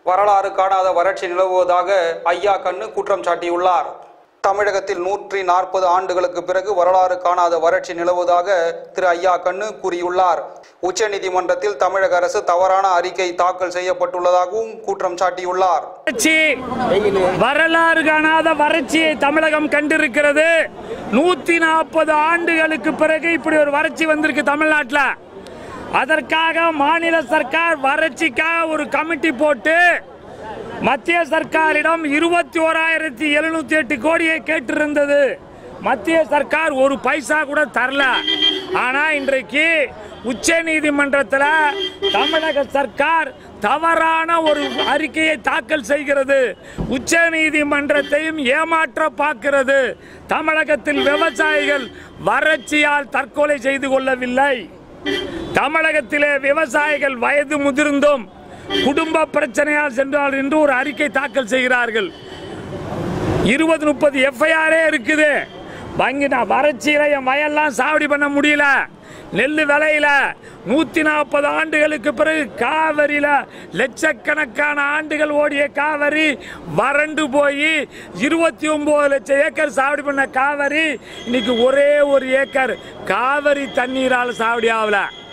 வரலாறு காணாத வறட்சி நிலவுவதாக ஐயா கண்ணு குற்றம் சாட்டியுள்ளார் தமிழகத்தில் நூற்றி நாற்பது ஆண்டுகளுக்கு பிறகு வரலாறு காணாத வறட்சி நிலவுவதாக திரு ஐயா கண்ணு கூறியுள்ளார் உச்சநீதிமன்றத்தில் தமிழக அரசு தவறான அறிக்கை தாக்கல் செய்யப்பட்டுள்ளதாகவும் குற்றம் சாட்டியுள்ளார் வறட்சி வரலாறு காணாத வறட்சியை தமிழகம் கண்டிருக்கிறது நூத்தி நாற்பது ஆண்டுகளுக்கு பிறகு இப்படி ஒரு வறட்சி வந்திருக்கு தமிழ்நாட்டில் அதற்காக மாநில சர்க்கார் வறட்சிக்காக ஒரு கமிட்டி போட்டு மத்திய சர்க்காரிடம் இருபத்தி ஓராயிரத்தி எழுநூத்தி எட்டு கோடியை கேட்டிருந்தது மத்திய சர்க்கார் ஒரு பைசா கூட தரல ஆனா இன்றைக்கு உச்ச நீதிமன்றத்தில் தமிழக சர்க்கார் தவறான ஒரு அறிக்கையை தாக்கல் செய்கிறது உச்ச நீதிமன்றத்தையும் ஏமாற்ற பார்க்கிறது தமிழகத்தில் விவசாயிகள் வறட்சியால் தற்கொலை செய்து கொள்ளவில்லை தமிழகத்திலே விவசாயிகள் வயது முதிர்ந்தும் குடும்ப பிரச்சனையால் சென்றால் என்று ஒரு அறிக்கை தாக்கல் செய்கிறார்கள் இருபது முப்பது எஃப்ஐஆரே இருக்குது வங்கி நான் வறட்சியில என் வயல்லாம் சாவடி பண்ண முடியல நெல் விலையில நூத்தி நாற்பது ஆண்டுகளுக்கு பிறகு காவிரியில லட்சக்கணக்கான ஆண்டுகள் ஓடிய காவிரி வறண்டு போய் இருபத்தி ஒன்பது லட்சம் ஏக்கர் சாவடி பண்ண காவிரி இன்னைக்கு ஒரே ஒரு ஏக்கர் காவிரி தண்ணீரால் சாவடி ஆகல